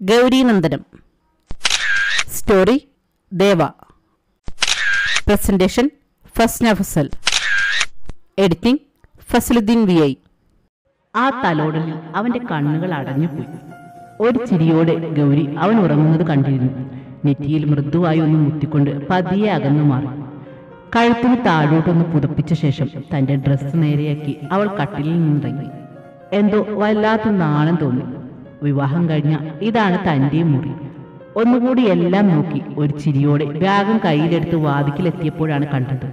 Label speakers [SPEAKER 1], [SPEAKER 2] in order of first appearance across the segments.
[SPEAKER 1] ഗൗരീനന്ദനം story Deva presentation Fasna Fasal editing Fasaluddin V I
[SPEAKER 2] ആ തലോടലിൽ അവന്റെ കണ്ണുകൾ അടഞ്ഞുപോയി ഒരു ചിരിയോടെ ഗൗരി അവൻ ഉറങ്ങുന്നത് കണ്ടിരുന്നു നെറ്റിയിൽ മൃദുവായി ഒന്ന് മുത്തിക്കൊണ്ട് പതിയെ അകന്നു മാറി കഴുത്തിന് താഴോട്ടൊന്ന് പുതപ്പിച്ച ശേഷം തന്റെ ഡ്രസ്സ് നേരെയാക്കി അവൾ കട്ടിലിൽ നിന്നിറങ്ങി എന്തോ വല്ലാത്ത നാണം തോന്നി വിവാഹം കഴിഞ്ഞ ഇതാണ് തന്റെ മുറി ഒന്നുകൂടി എല്ലാം നോക്കി ഒരു ചിരിയോടെ ബാഗം കയ്യിലെടുത്ത് വാതിക്കലെത്തിയപ്പോഴാണ് കണ്ടത്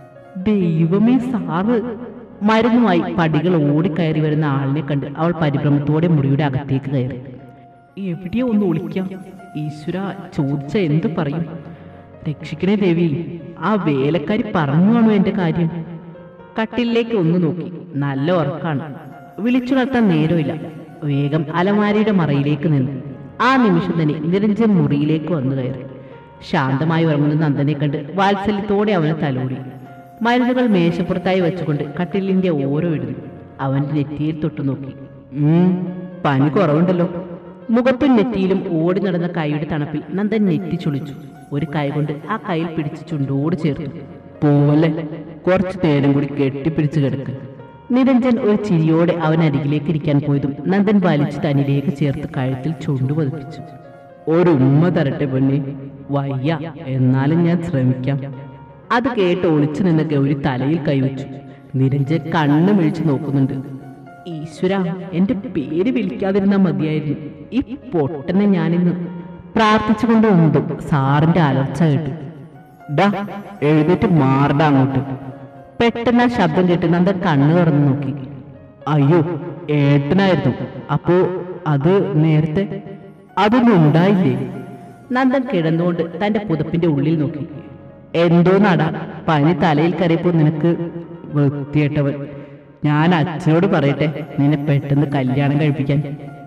[SPEAKER 2] ദൈവമേ സാറ് മരുന്നുമായി പടികൾ ഓടിക്കയറി വരുന്ന ആളിനെ കണ്ട് അവൾ പരിഭ്രമത്തോടെ മുറിയുടെ അകത്തേക്ക് കയറി എവിടെയോ ഒന്ന് ഒളിക്കാം ഈശ്വര ചോദിച്ച എന്ത് പറയും രക്ഷിക്കണേ ദേവി ആ വേലക്കാരി പറഞ്ഞു കാണോ എന്റെ കാര്യം കട്ടിലേക്ക് ഒന്ന് നോക്കി നല്ല ഉറക്കാണ് വിളിച്ചുണർത്താൻ നേരമില്ല വേഗം അലമാരിയുടെ മറയിലേക്ക് നിന്നു ആ നിമിഷം തന്നെ നിരഞ്ജൻ മുറിയിലേക്ക് വന്നു കയറി ശാന്തമായി ഉറങ്ങുന്ന നന്ദനെ കണ്ട് വാത്സല്യത്തോടെ അവനെ തലോടി മരുന്നുകൾ മേശപ്പുറത്തായി വെച്ചുകൊണ്ട് കട്ടിലിന്റെ ഓരോ ഇടുന്നു അവന്റെ നെറ്റിയിൽ തൊട്ടു നോക്കി "ഉം, പനി കുറവുണ്ടല്ലോ മുഖത്തും നെറ്റിയിലും ഓടി നടന്ന കൈയുടെ തണുപ്പിൽ നന്ദൻ നെറ്റി ചുളിച്ചു ഒരു കൈ കൊണ്ട് ആ കൈയിൽ പിടിച്ച് ചുണ്ടോട് ചേർത്തു പോവല്ലേ കുറച്ചു നേരം കൂടി കെട്ടിപ്പിടിച്ച് കിടക്ക് നിരഞ്ജൻ ഒരു ചിരിയോടെ അവൻ അരികിലേക്ക് ഇരിക്കാൻ പോയതും നന്ദൻ വലിച്ചു തന്നിലേക്ക് ചേർത്ത് കഴുത്തിൽ ചുണ്ടു പതിപ്പിച്ചു ഒരു ഉമ്മ തരട്ടെ പൊന്നെ വയ്യ എന്നാലും ഞാൻ ശ്രമിക്കാം അത് കേട്ട് ഒളിച്ചു നിന്ന ഗൗരി തലയിൽ കൈവച്ചു നിരഞ്ജൻ കണ്ണു മിഴിച്ചു നോക്കുന്നുണ്ട് ഈശ്വര എന്റെ പേര് വിളിക്കാതിരുന്നാ മതിയായിരുന്നു ഈ പൊട്ടനെ ഞാനിന്ന് പ്രാർത്ഥിച്ചുകൊണ്ട് ഉണ്ടും സാറിന്റെ അലർച്ച കേട്ടു ഡാ എഴുന്നേറ്റ് മാറടാ അങ്ങോട്ട് പെട്ടെന്ന് ആ ശബ്ദം കേട്ട് നന്ദൻ കണ്ണു തുറന്നു നോക്കി അയ്യോ ഏട്ടനായിരുന്നു അപ്പോ അത് നേരത്തെ അതൊന്നും ഉണ്ടായില്ലേ നന്ദൻ കിടന്നുകൊണ്ട് തന്റെ പുതപ്പിന്റെ ഉള്ളിൽ നോക്കി എന്തോ നടാ പനി തലയിൽ കയറിയപ്പോ നിനക്ക് വൃത്തിയേട്ടവൻ ഞാൻ അച്ഛനോട് പറയട്ടെ നിന്നെ പെട്ടെന്ന് കല്യാണം കഴിപ്പിക്കാൻ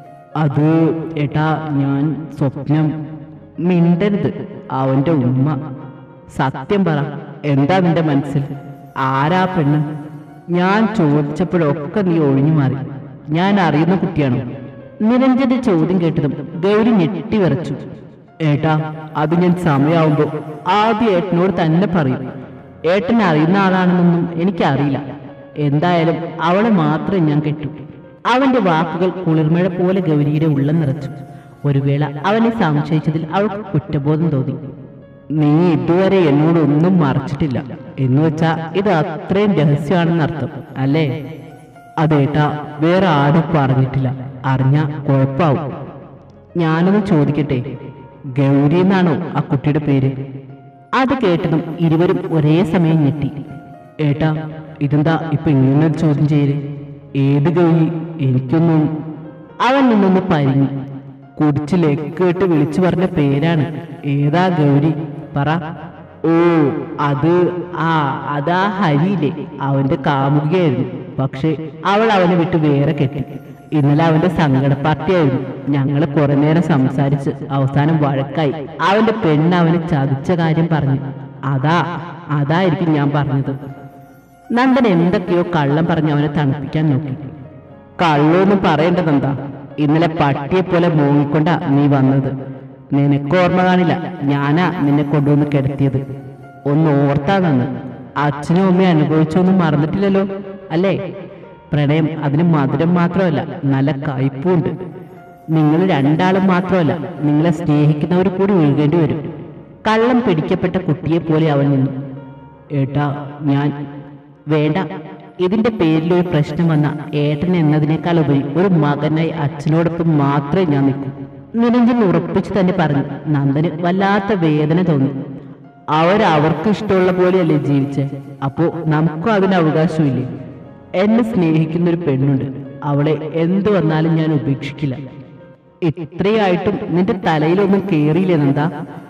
[SPEAKER 2] അത് ഏട്ടാ ഞാൻ സ്വപ്നം മിണ്ടരുത് അവന്റെ ഉമ്മ സത്യം പറ എന്താ നിന്റെ മനസ്സിൽ ആരാ പെണ്ണ് ഞാൻ ചോദിച്ചപ്പോഴൊക്കെ നീ ഒഴിഞ്ഞു മാറി ഞാൻ അറിയുന്ന കുട്ടിയാണോ നിരഞ്ജന്റെ ചോദ്യം കേട്ടതും ഗൗരി ഞെട്ടി വിറച്ചു ഏട്ടാ അത് ഞാൻ സമയാവുമ്പോ ആദ്യം ഏട്ടനോട് തന്നെ പറയും ഏട്ടൻ അറിയുന്ന ആളാണെന്നൊന്നും എനിക്കറിയില്ല എന്തായാലും അവളെ മാത്രം ഞാൻ കെട്ടു അവന്റെ വാക്കുകൾ കുളിർമഴ പോലെ ഗൗരിയുടെ ഉള്ളം നിറച്ചു ഒരു വേള അവനെ സംശയിച്ചതിൽ അവൾക്ക് കുറ്റബോധം തോന്നി നീ ഇതുവരെ എന്നോട് ഒന്നും മറച്ചിട്ടില്ല എന്ന് വെച്ചാ ഇത് അത്രയും രഹസ്യമാണെന്ന് അർത്ഥം അല്ലേ അതേട്ടാ വേറെ ആരും പറഞ്ഞിട്ടില്ല അറിഞ്ഞ കുഴപ്പാവും ഞാനൊന്ന് ചോദിക്കട്ടെ ഗൗരി എന്നാണോ ആ കുട്ടിയുടെ പേര് അത് കേട്ടതും ഇരുവരും ഒരേ സമയം ഞെട്ടി ഏട്ടാ ഇതെന്താ ഇപ്പൊ ഇങ്ങനെ ഒരു ചോദ്യം ചെയ്യല് ഏത് ഗൗരി എനിക്കൊന്നും അവൻ നിന്നൊന്ന് പരിങ്ങി കുടിച്ച് ലെക്കേട്ട് വിളിച്ചു പറഞ്ഞ പേരാണ് ഏതാ ഗൗരി പറ ഓ അത് ആ അതാ ഹരിയില്ലേ അവന്റെ കാമുകയായിരുന്നു പക്ഷെ അവൾ അവനെ വിട്ട് വേറെ കെട്ടി ഇന്നലെ അവന്റെ സങ്കട പാർട്ടിയായിരുന്നു ഞങ്ങൾ കുറെ നേരം സംസാരിച്ച് അവസാനം വഴക്കായി അവന്റെ പെണ്ണ് അവനെ ചതിച്ച കാര്യം പറഞ്ഞു അതാ അതായിരിക്കും ഞാൻ പറഞ്ഞത് നന്ദൻ എന്തൊക്കെയോ കള്ളം പറഞ്ഞ് അവനെ തണുപ്പിക്കാൻ നോക്കി കള്ളൊന്നും പറയേണ്ടതെന്താ ഇന്നലെ പട്ടിയെ പോലെ മൂങ്ങിക്കൊണ്ടാ നീ വന്നത് നിനക്ക് ഓർമ്മ കാണില്ല ഞാനാ നിന്നെ കൊണ്ടുവന്ന് കിടത്തിയത് ഒന്ന് ഓർത്താ നന്ന് അച്ഛനും അമ്മയും അനുഭവിച്ചൊന്നും മറന്നിട്ടില്ലല്ലോ അല്ലേ പ്രണയം അതിന് മധുരം മാത്രമല്ല നല്ല കയ്പുണ്ട് നിങ്ങൾ രണ്ടാളും മാത്രമല്ല നിങ്ങളെ സ്നേഹിക്കുന്നവർ കൂടി ഒഴുകേണ്ടി വരും കള്ളം പിടിക്കപ്പെട്ട കുട്ടിയെ പോലെ അവൻ നിന്നു ഏട്ടാ ഞാൻ വേണ്ട ഇതിന്റെ പേരിൽ ഒരു പ്രശ്നം വന്ന ഏട്ടൻ എന്നതിനേക്കാൾ ഉപരി ഒരു മകനായി അച്ഛനോടൊപ്പം മാത്രമേ ഞാൻ നിൽക്കൂ നിരഞ്ജൻ ഉറപ്പിച്ചു തന്നെ പറഞ്ഞു നന്ദന് വല്ലാത്ത വേദന തോന്നി അവരവർക്ക് ഇഷ്ടമുള്ള പോലെയല്ലേ ജീവിച്ചേ അപ്പോ നമുക്കും അതിന് അവകാശമില്ലേ എന്നെ സ്നേഹിക്കുന്ന ഒരു പെണ്ണുണ്ട് അവളെ എന്തു വന്നാലും ഞാൻ ഉപേക്ഷിക്കില്ല ഇത്രയായിട്ടും നിന്റെ തലയിലൊന്നും കേറിയില്ലേ നന്ദാ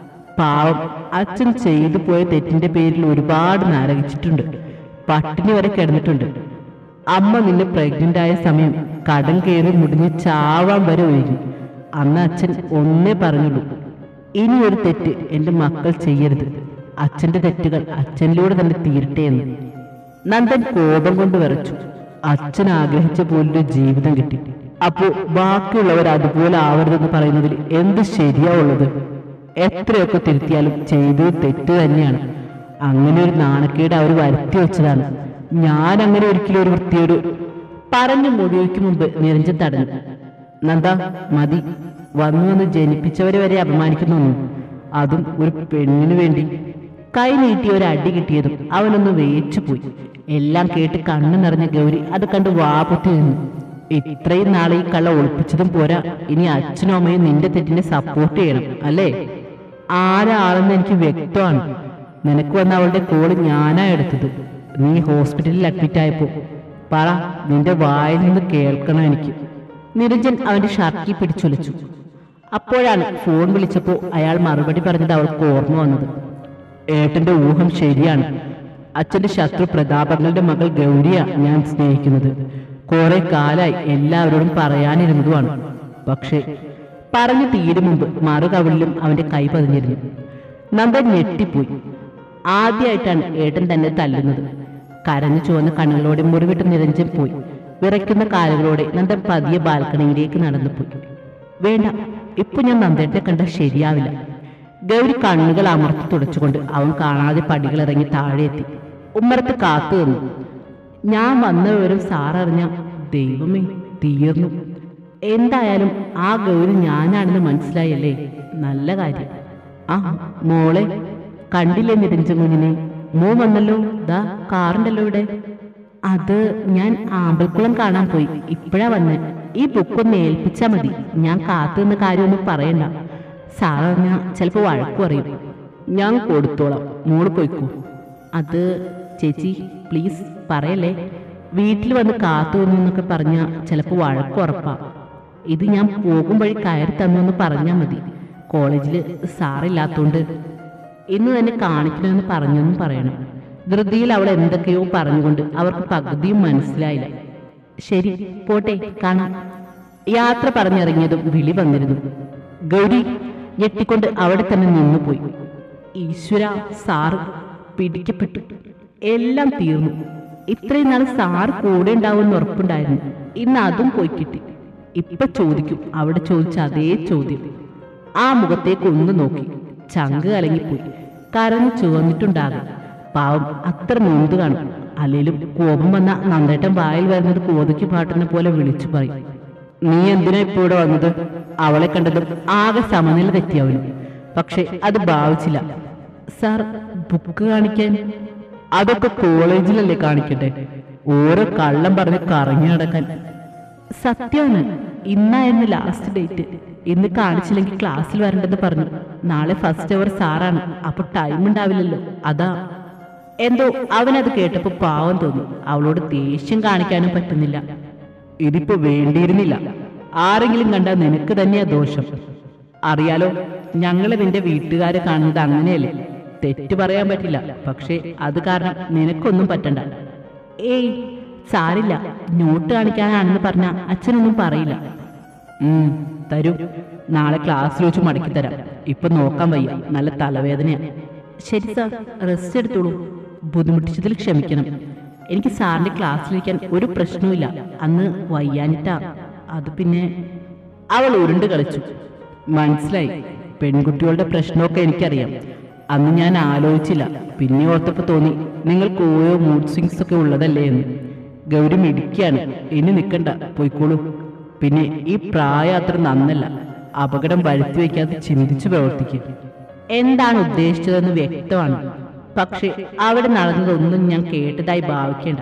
[SPEAKER 2] പാവം അച്ഛൻ ചെയ്തു പോയ തെറ്റിന്റെ പേരിൽ ഒരുപാട് നരകിച്ചിട്ടുണ്ട് പട്ടിണി വരെ കിടന്നിട്ടുണ്ട് അമ്മ നിന്നെ പ്രഗ്നന്റ് ആയ സമയം കടം കയറി മുടിഞ്ഞ് ചാവാൻ വരെ ഒഴുകി അന്ന് അച്ഛൻ ഒന്നേ പറഞ്ഞുള്ളൂ ഇനി ഒരു തെറ്റ് എന്റെ മക്കൾ ചെയ്യരുത് അച്ഛന്റെ തെറ്റുകൾ അച്ഛനിലൂടെ തന്നെ തീരട്ടെ എന്ന് നന്ദൻ കോപം കൊണ്ട് വിറച്ചു അച്ഛൻ ആഗ്രഹിച്ച പോലൊരു ജീവിതം കിട്ടി അപ്പോ ബാക്കിയുള്ളവർ അതുപോലെ ആവരുതെന്ന് പറയുന്നതിൽ എന്ത് ശരിയാ ഉള്ളത് എത്രയൊക്കെ തിരുത്തിയാലും ചെയ്തത് തെറ്റ് തന്നെയാണ് അങ്ങനെ ഒരു നാണക്കേട് അവർ വരുത്തി വെച്ചതാണ് ഞാൻ അങ്ങനെ ഒരിക്കലും ഒരു വൃത്തിയോട് പറഞ്ഞു മുടിവയ്ക്ക് മുമ്പ് നിരഞ്ജൻ തടഞ്ഞു നന്ദ മതി വന്നു വന്ന് ജനിപ്പിച്ചവരെ വരെ അപമാനിക്കുന്നു അതും ഒരു പെണ്ണിനു വേണ്ടി കൈ നീട്ടി ഒരു അടി കിട്ടിയതും അവനൊന്ന് വേച്ചു പോയി എല്ലാം കേട്ട് കണ്ണു നിറഞ്ഞ ഗൗരി അത് കണ്ട് വാപുത്തി നിന്നു ഇത്രയും നാളെ ഈ കള്ള ഒളിപ്പിച്ചതും പോരാ ഇനി അച്ഛനും അമ്മയും നിന്റെ തെറ്റിനെ സപ്പോർട്ട് ചെയ്യണം അല്ലേ ആരാളെന്ന് എനിക്ക് വ്യക്തമാണ് നിനക്ക് വന്ന അവളുടെ കോള് ഞാനാ എടുത്തത് നീ ഹോസ്പിറ്റലിൽ അഡ്മിറ്റ് ആയപ്പോ പറ നിന്റെ വായിൽ നിന്ന് കേൾക്കണം എനിക്ക് നിരഞ്ജൻ അവന്റെ ഷർട്ടിൽ പിടിച്ചുലച്ചു അപ്പോഴാണ് ഫോൺ വിളിച്ചപ്പോൾ അയാൾ മറുപടി പറഞ്ഞത് അവൾക്ക് ഓർമ്മ വന്നത് ഏട്ടന്റെ ഊഹം ശരിയാണ് അച്ഛന്റെ ശത്രു പ്രതാപങ്ങളുടെ മകൾ ഗൗരിയ ഞാൻ സ്നേഹിക്കുന്നത് കുറെ കാലായി എല്ലാവരോടും പറയാനിരുന്നതുമാണ് പക്ഷേ പറഞ്ഞു തീരും മുമ്പ് മറുകവിളിലും അവന്റെ കൈ പതിഞ്ഞിരുന്നു നന്ദൻ ഞെട്ടിപ്പോയി ആദ്യമായിട്ടാണ് ഏട്ടൻ തന്നെ തല്ലുന്നത് കരഞ്ഞു ചുവന്ന കണ്ണുകളോടെ മുറിവിട്ട് നിരഞ്ജൻ പോയി വിറയ്ക്കുന്ന കാലുകളോടെ നന്ദൻ പതിയെ ബാൽക്കണിയിലേക്ക് നടന്നു പോയി വേണ്ട ഇപ്പൊ ഞാൻ നന്ദേട്ടനെ കണ്ട ശരിയാവില്ല ഗൗരി കണ്ണുകൾ അമർത്തി തുടച്ചുകൊണ്ട് അവൻ കാണാതെ പടികളിറങ്ങി താഴെ എത്തി ഉമ്മറത്ത് കാത്തു നിന്നു ഞാൻ വന്ന വിവരം സാററിഞ്ഞ ദൈവമേ തീർന്നു എന്തായാലും ആ ഗൗരി ഞാനാണെന്ന് മനസ്സിലായല്ലേ നല്ല കാര്യം ആ മോളെ കണ്ടില്ലേ നിരഞ്ജൻ കുഞ്ഞിനെ മോ വന്നല്ലോ ദാ കാറുണ്ടല്ലോ ഇവിടെ അത് ഞാൻ ആമ്പൽക്കുളം കാണാൻ പോയി ഇപ്പോഴാ വന്ന് ഈ ബുക്കൊന്ന് ഏൽപ്പിച്ചാ മതി ഞാൻ കാത്തു നിന്ന കാര്യമൊന്നും പറയണ്ട സാററിഞ്ഞ ചിലപ്പോ വഴക്കു പറയും ഞാൻ കൊടുത്തോളാം മോള് പോയിക്കോ അത് ചേച്ചി പ്ലീസ് പറയല്ലേ വീട്ടിൽ വന്ന് കാത്തു നിന്നു എന്നൊക്കെ പറഞ്ഞ ചിലപ്പോൾ വഴക്ക് ഉറപ്പാ ഇത് ഞാൻ പോകും വഴി കയറി തന്നു എന്ന് പറഞ്ഞാൽ മതി കോളേജിൽ സാറില്ലാത്തോണ്ട് ഇന്ന് തന്നെ കാണിക്കണമെന്ന് പറഞ്ഞെന്നും പറയണം ധൃതിയിൽ അവൾ എന്തൊക്കെയോ പറഞ്ഞുകൊണ്ട് അവർക്ക് പകുതിയും മനസ്സിലായില്ല ശരി പോട്ടെ കാണാം യാത്ര പറഞ്ഞിറങ്ങിയതും വിളി വന്നിരുന്നു ഗൗരി ഞെട്ടിക്കൊണ്ട് അവിടെ തന്നെ നിന്നുപോയി ഈശ്വര സാറ് പിടിക്കപ്പെട്ടു എല്ലാം തീർന്നു ഇത്രയും നാൾ സാർ കൂടെ ഉണ്ടാവുമെന്ന് ഉറപ്പുണ്ടായിരുന്നു ഇന്ന് അതും പോയി കിട്ടി ഇപ്പൊ ചോദിക്കും അവിടെ ചോദിച്ച അതേ ചോദ്യം ആ മുഖത്തേക്ക് ഒന്ന് നോക്കി ചങ്ക് കലങ്ങിപ്പോയി കരഞ്ഞു ചുവന്നിട്ടുണ്ടാകും പാവം അത്ര നൊന്ത് കാണും അല്ലേലും കോപം വന്ന നന്ദേട്ടൻ വായിൽ വരുന്നത് കോതയ്ക്ക് പാട്ടിനെ പോലെ വിളിച്ചു പറയും നീ എന്തിനാ ഇപ്പൊ ഇവിടെ വന്നത് അവളെ കണ്ടതും ആകെ സമനില തെറ്റിയവന് പക്ഷെ അത് ഭാവിച്ചില്ല സാർ ബുക്ക് കാണിക്കാൻ അതൊക്കെ കോളേജിലല്ലേ കാണിക്കട്ടെ ഓരോ കള്ളം പറഞ്ഞ് കറങ്ങി നടക്കാൻ സത്യമാണ് ഇന്നായിരുന്നു ലാസ്റ്റ് ഡേറ്റ് ഇന്ന് കാണിച്ചില്ലെങ്കിൽ ക്ലാസ്സിൽ വരണ്ടെന്ന് പറഞ്ഞു നാളെ ഫസ്റ്റ് അവർ സാറാണ് അപ്പൊ ടൈം ഉണ്ടാവില്ലല്ലോ അതാ എന്തോ അവനത് കേട്ടപ്പോ പാവം തോന്നി അവളോട് ദേഷ്യം കാണിക്കാനും പറ്റുന്നില്ല ഇതിപ്പോ വേണ്ടിയിരുന്നില്ല ആരെങ്കിലും കണ്ടാൽ നിനക്ക് തന്നെയാ ദോഷം അറിയാലോ ഞങ്ങള് നിന്റെ വീട്ടുകാരെ കാണുന്നത് അങ്ങനെയല്ലേ തെറ്റ് പറയാൻ പറ്റില്ല പക്ഷേ അത് കാരണം നിനക്കൊന്നും പറ്റണ്ട ഏയ് സാരില്ല നോട്ട് കാണിക്കാനാണെന്ന് പറഞ്ഞ അച്ഛനൊന്നും പറയില്ല ഉം, തരൂ നാളെ ക്ലാസ്സിൽ വെച്ച് മടക്കി തരാം ഇപ്പൊ നോക്കാൻ വയ്യ നല്ല തലവേദനയാ ശരി സാർ റെസ്റ്റ് എടുത്തോളൂ ബുദ്ധിമുട്ടിച്ചതിൽ ക്ഷമിക്കണം എനിക്ക് സാറിന്റെ ക്ലാസ്സിലിരിക്കാൻ ഒരു പ്രശ്നവുമില്ല അന്ന് വയ്യാനിട്ടാ അത് പിന്നെ അവൾ ഉരുണ്ട് കളിച്ചു മനസ്സിലായി പെൺകുട്ടികളുടെ പ്രശ്നമൊക്കെ എനിക്കറിയാം അന്ന് ഞാൻ ആലോചിച്ചില്ല പിന്നെ ഓർത്തപ്പോ തോന്നി നിങ്ങൾക്ക് ഓരോ മൂഡ് സ്വിങ്സ് ഒക്കെ ഉള്ളതല്ലേ എന്ന് ഗൗരി മിടിക്കാണ് ഇനി നിൽക്കണ്ട പോയിക്കോളൂ പിന്നെ ഈ പ്രായം അത്ര നന്നല്ല അപകടം വരുത്തി വയ്ക്കാതെ ചിന്തിച്ചു പ്രവർത്തിക്കുക എന്താണ് ഉദ്ദേശിച്ചതെന്ന് വ്യക്തമാണ് പക്ഷെ അവിടെ നടന്നതൊന്നും ഞാൻ കേട്ടതായി ഭാവിക്കേണ്ട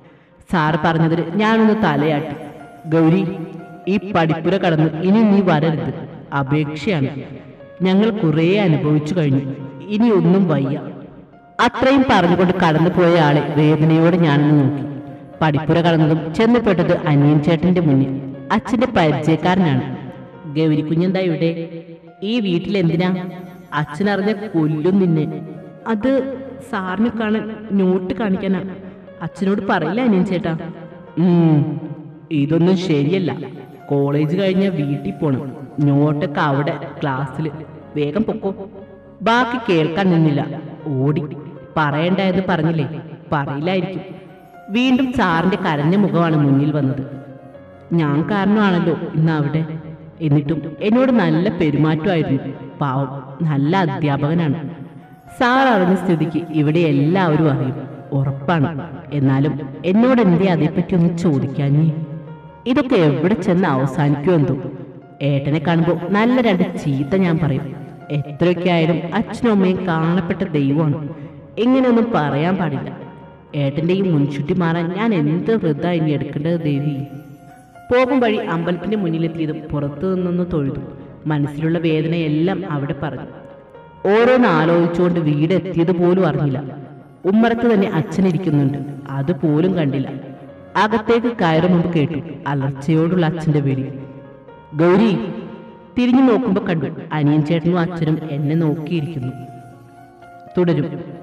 [SPEAKER 2] സാറ് പറഞ്ഞതിൽ ഞാനൊന്ന് തലയാട്ടി ഗൗരി ഈ പഠിപ്പുര കടന്ന് ഇനി നീ വരരുത് അപേക്ഷയാണ് ഞങ്ങൾ കുറേ അനുഭവിച്ചു കഴിഞ്ഞു ഇനി ഒന്നും വയ്യ അത്രയും പറഞ്ഞുകൊണ്ട് കടന്നുപോയ ആളെ വേദനയോടെ ഞാനൊന്ന് നോക്കി പഠിപ്പുര കടന്നതും ചെന്നപ്പെട്ടത് അനിയൻ ചേട്ടന്റെ മുന്നിൽ അച്ഛന്റെ പരിചയക്കാരനാണ് ഗൗരി കുഞ്ഞെന്താ ഇവിടെ ഈ വീട്ടിൽ എന്തിനാ അച്ഛനറിഞ്ഞ കൊല്ലും നിന്നെ അത് സാറിനെ കാണാൻ നോട്ട് കാണിക്കാനാ അച്ഛനോട് പറയില്ല അനിയൻ ചേട്ടാ ഉം, ഇതൊന്നും ശരിയല്ല കോളേജ് കഴിഞ്ഞ വീട്ടിൽ പോണം നോട്ടൊക്കെ അവിടെ ക്ലാസ്സിൽ വേഗം പൊക്കോ ബാക്കി കേൾക്കാൻ നിന്നില്ല ഓടി പറയണ്ടായെന്ന് പറഞ്ഞില്ലേ പറയില്ലായിരിക്കും വീണ്ടും സാറിന്റെ കരഞ്ഞ മുഖമാണ് മുന്നിൽ വന്നത് ഞാൻ കാരണമാണല്ലോ ഇന്ന് അവിടെ എന്നിട്ടും എന്നോട് നല്ല പെരുമാറ്റമായിരുന്നു പാവം നല്ല അധ്യാപകനാണ് സാർ അറിഞ്ഞ സ്ഥിതിക്ക് ഇവിടെ എല്ലാവരും അറിയും ഉറപ്പാണ് എന്നാലും എന്നോട് എന്തേ അതേപ്പറ്റി ഒന്ന് ചോദിക്കാഞ്ഞേ ഇതൊക്കെ എവിടെ ചെന്ന് അവസാനിക്കുമോ എന്തോ ഏട്ടനെ കാണുമ്പോൾ നല്ല രണ്ട് ചീത്ത ഞാൻ പറയും എത്രയൊക്കെ ആയാലും അച്ഛനും അമ്മയും കാണപ്പെട്ട ദൈവമാണ് ഇങ്ങനെയൊന്നും പറയാൻ പാടില്ല ഏട്ടൻ്റെ ഈ മുൻചുറ്റി മാറാൻ ഞാൻ എന്ത് വൃദ്ധ ഇനി എടുക്കേണ്ടത് ദേവി പോകും വഴി അമ്പലത്തിന്റെ മുന്നിലെത്തിയതും പുറത്തു നിന്നൊന്ന് തൊഴുതു മനസ്സിലുള്ള വേദനയെല്ലാം അവിടെ പറഞ്ഞു ഓരോന്ന് ആലോചിച്ചുകൊണ്ട് വീട് എത്തിയത് പോലും അറിഞ്ഞില്ല ഉമ്മറത്ത് തന്നെ അച്ഛനിരിക്കുന്നുണ്ട് അതുപോലും കണ്ടില്ല അകത്തേക്ക് കയറും മുമ്പ് കേട്ടു അലർച്ചയോടുള്ള അച്ഛന്റെ വിളി ഗൗരി തിരിഞ്ഞു നോക്കുമ്പോൾ കണ്ടു അനിയൻ ചേട്ടനും അച്ഛനും എന്നെ നോക്കിയിരിക്കുന്നു തുടരും